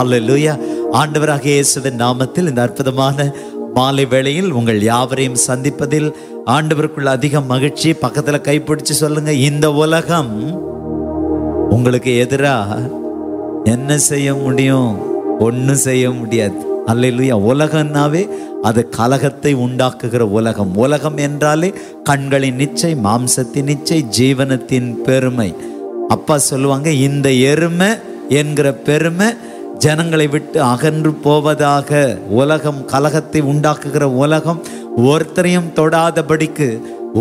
ஹalleluya ஆண்டவராக இயேசுவின் நாமத்தில் இந்த அற்புதமான மாலை வேளையில் உங்கள் யாவரையும் சந்திப்பதில் ஆண்டவருக்குள்ள அதிக மகிழ்ச்சி பக்கத்துல கைப்பிடிச்சு சொல்லுங்க இந்த உலகம் உங்களுக்கு எதிரா என்ன செய்ய முடியும் ஒன்றும் செய்ய முடியாது அல்லையா உலகம்னாவே அது கலகத்தை உண்டாக்குகிற உலகம் உலகம் என்றாலே கண்களின் நிச்சை மாம்சத்தின் நிச்சை ஜீவனத்தின் பெருமை அப்பா சொல்லுவாங்க இந்த எருமை என்கிற பெருமை ஜனங்களை விட்டு அகன்று போவதாக உலகம் கலகத்தை உண்டாக்குகிற உலகம் ஒருத்தரையும் தொடாதபடிக்கு